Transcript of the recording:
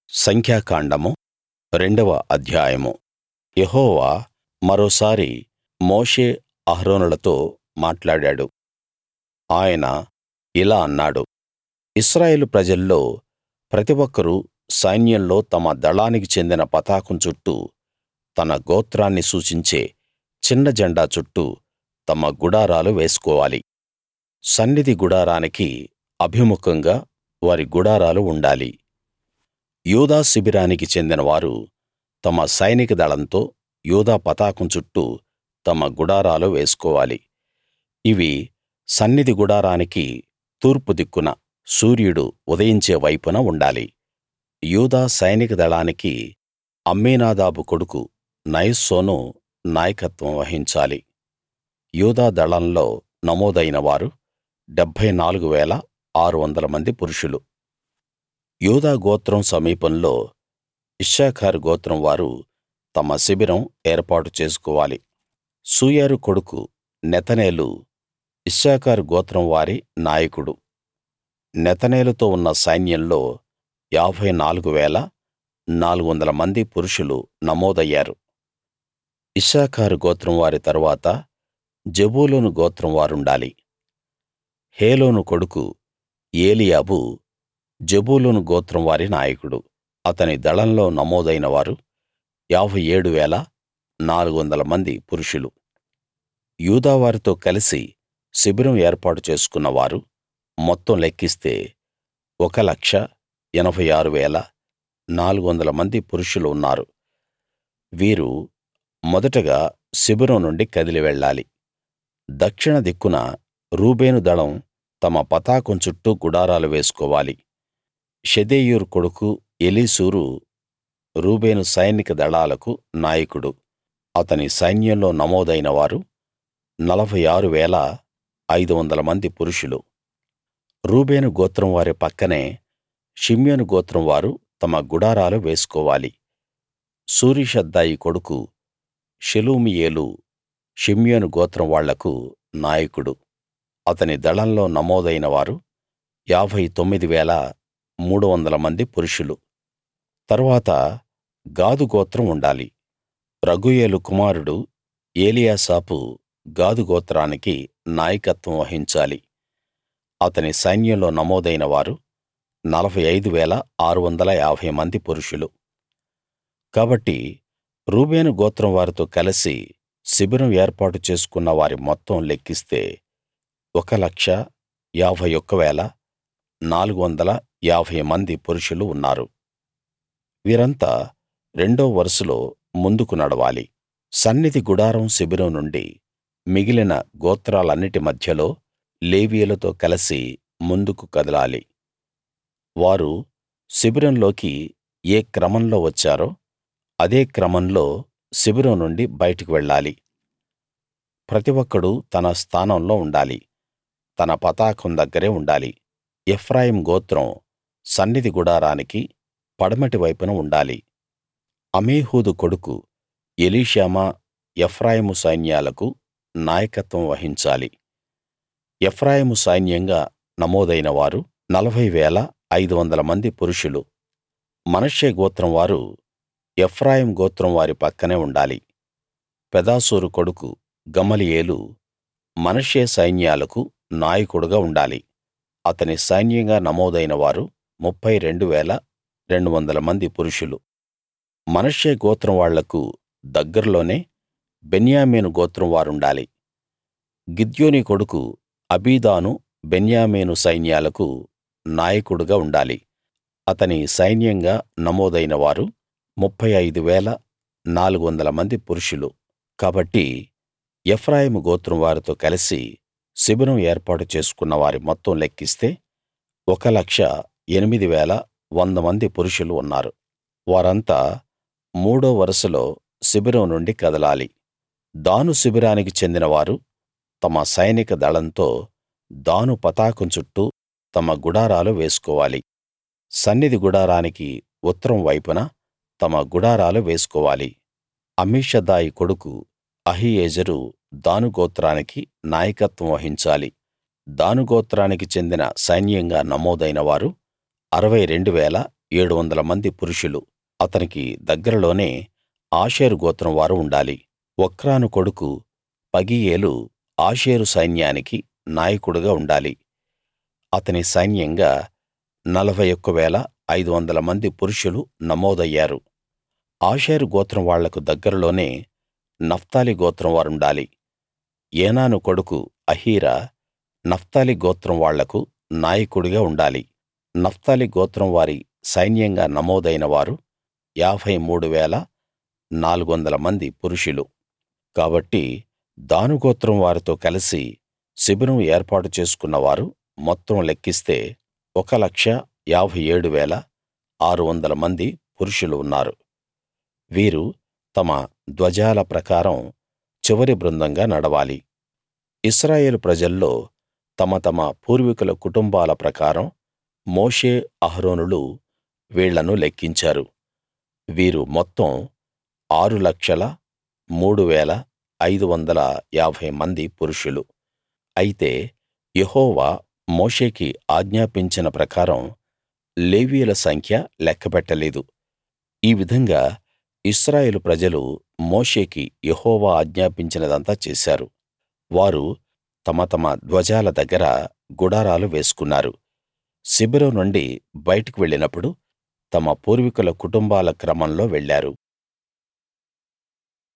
సంఖ్యాకాండము రెండవ అధ్యాయము యెహోవా మరోసారి మోషే అహరోనులతో మాట్లాడాడు ఆయన ఇలా అన్నాడు ఇశ్రాయేలు ప్రజల్లో ప్రతి ఒక్కరూ సైన్యంలో తమ దళానికి చెందిన పతాకం చుట్టూ తన గోత్రాన్ని సూచించే చిన్న జెండా చుట్టూ తమ గుడారాలు వేసుకోవాలి సన్నిధి గుడారానికి అభిముఖంగా వారి గుడారాలు ఉండాలి యూదా శిబిరానికి చెందిన వారు తమ సైనిక దళంతో యూదా పతాకం చుట్టూ తమ గుడారాలు వేసుకోవాలి ఇవి సన్నిధి గుడారానికి తూర్పు దిక్కున సూర్యుడు ఉదయించే వైపున ఉండాలి యూదా సైనిక దళానికి అమ్మీనాదాబు కొడుకు నయస్సోను నాయకత్వం వహించాలి యూదా దళంలో నమోదైన వారు 74 600 మంది పురుషులు యూదా గోత్రం సమీపంలో ఇశ్శాఖారు గోత్రం వారు తమ శిబిరం ఏర్పాటు చేసుకోవాలి సూయారు కొడుకు నెతనేలు ఇశ్శాఖారు గోత్రం వారి నాయకుడు నెతనేలుతో ఉన్న సైన్యంలో 54 400 మంది పురుషులు నమోదయ్యారు ఇశ్శాఖారు గోత్రం వారి తరువాత జెబూలూను గోత్రం వారుండాలి హేలోను కొడుకు ఏలీయాబు జెబూలూను గోత్రం వారి నాయకుడు అతని దళంలో నమోదైన వారు 57 400 మంది పురుషులు యూదా వారితో కలిసి శిబిరం ఏర్పాటు చేసుకున్న వారు మొత్తం లెక్కిస్తే 1 86 400 మంది పురుషులు ఉన్నారు వీరు మొదటగా శిబిరం నుండి కదిలి వెళ్ళాలి దక్షిణ దిక్కున రూబేను దళం తమ పతాకం చుట్టూ గుడారాలు వేసుకోవాలి షెదేయూరు కొడుకు ఎలీసూరు రూబేను సైనిక దళాలకు నాయకుడు అతని సైన్యంలో నమోదైన వారు 46 500 మంది పురుషులు రూబేను గోత్రం వారి పక్కనే షిమ్యోను గోత్రం వారు తమ గుడారాలు వేసుకోవాలి సూరీషద్దాయి కొడుకు షెలుమీయేలు షిమ్యోను గోత్రం వాళ్లకు నాయకుడు అతని దళంలో నమోదైన వారు 59 300 మంది పురుషులు తరువాత గాదు గోత్రం ఉండాలి రగూయేలు కుమారుడు ఏలీయాసాపు గాదు గోత్రానికి నాయకత్వం వహించాలి అతని సైన్యంలో నమోదైన వారు 45 650 మంది పురుషులు కాబట్టి రూబేను గోత్రం వారితో కలిసి శిబిరం ఏర్పాటు చేసుకున్న వారి మొత్తం లెక్కిస్తే 1 51 450 మంది పురుషులు ఉన్నారు వీరంతా రెండో వరుసలో ముందుకు నడవాలి సన్నిధి గుడారం శిబిరం నుండి మిగిలిన గోత్రాలన్నిటి మధ్యలో లేవీయులతో కలిసి ముందుకు కదలాలి వారు శిబిరంలోకి ఏ క్రమంలో వచ్చారో అదే క్రమంలో శిబిరం నుండి బయటకు వెళ్ళాలి ప్రతి ఒక్కడూ తన స్థానంలో ఉండాలి తన పతాకం దగ్గరే ఉండాలి ఎఫ్రాయిము గోత్రం సన్నిధి గుడారానికి పడమటి వైపున ఉండాలి అమీహూదు కొడుకు ఎలీషామా ఎఫ్రాయిము సైన్యాలకు నాయకత్వం వహించాలి ఎఫ్రాయిము సైన్యంగా నమోదైన వారు 40 500 మంది పురుషులు మనష్షే గోత్రం వారు ఎఫ్రాయిము గోత్రం వారి పక్కనే ఉండాలి పెదాసూరు కొడుకు గమలీయేలు మనష్షే సైన్యాలకు నాయకుడుగా ఉండాలి అతని సైన్యంగా నమోదైన వారు 32 200 మంది పురుషులు మనష్షే గోత్రం వాళ్లకు దగ్గరలోనే బెన్యామీను గోత్రం వారుండాలి గిద్యోని కొడుకు అబీదాను బెన్యామీను సైన్యాలకు నాయకుడుగా ఉండాలి అతని సైన్యంగా నమోదైన వారు 35 400 మంది పురుషులు కాబట్టి ఎఫ్రాయిము గోత్రం వారితో కలిసి శిబిరం ఏర్పాటు చేసుకున్న వారి మొత్తం లెక్కిస్తే 1 8 100 మంది పురుషులు ఉన్నారు వారంతా మూడో వరుసలో శిబిరం నుండి కదలాలి దాను శిబిరానికి చెందిన వారు తమ సైనిక దళంతో దాను పతాకం చుట్టూ తమ గుడారాలు వేసుకోవాలి సన్నిధి గుడారానికి ఉత్తరం వైపున తమ గుడారాలు వేసుకోవాలి అమీషదాయి కొడుకు అహీయెజెరు దాను గోత్రానికి నాయకత్వం వహించాలి దాను గోత్రానికి చెందిన సైన్యంగా నమోదైన వారు 62 700 మంది పురుషులు అతనికి దగ్గరలోనే ఆషేరు గోత్రం వారు ఉండాలి ఒక్రాను కొడుకు పగీయేలు ఆషేరు సైన్యానికి నాయకుడుగా ఉండాలి అతని సైన్యంగా 41 500 మంది పురుషులు నమోదయ్యారు ఆషేరు గోత్రం వాళ్లకు దగ్గరలోనే నఫ్తాలి గోత్రం వారుండాలి ఏనాను కొడుకు అహీరా నఫ్తాలి గోత్రం వాళ్లకు నాయకుడిగా ఉండాలి నఫ్తాలి గోత్రం వారి సైన్యంగా నమోదైన వారు 53 400 మంది పురుషులు కాబట్టి దాను గోత్రం వారితో కలిసి శిబిరం ఏర్పాటు చేసుకున్నవారు మొత్తం లెక్కిస్తే 1 57 600 మంది పురుషులు ఉన్నారు వీరు తమ ధ్వజాల ప్రకారం చివరి బృందంగా నడవాలి ఇశ్రాయేలు ప్రజల్లో తమ తమ పూర్వీకుల కుటుంబాల ప్రకారం మోషే అహరోనులు వీళ్ళను లెక్కించారు వీరు మొత్తం 603550 మంది పురుషులు అయితే యెహోవా మోషేకి ఆజ్ఞాపించిన ప్రకారం లేవీయుల సంఖ్య లెక్కపెట్టలేదు ఈ విధంగా ఇశ్రాయేలు ప్రజలు మోషేకి యెహోవా ఆజ్ఞాపించినదంతా చేశారు వారు తమ తమ ధ్వజాల దగ్గర గుడారాలు వేసుకున్నారు శిబిరం నుండి బయటకు వెళ్ళినప్పుడు తమ పూర్వీకుల కుటుంబాల క్రమంలో వెళ్ళారు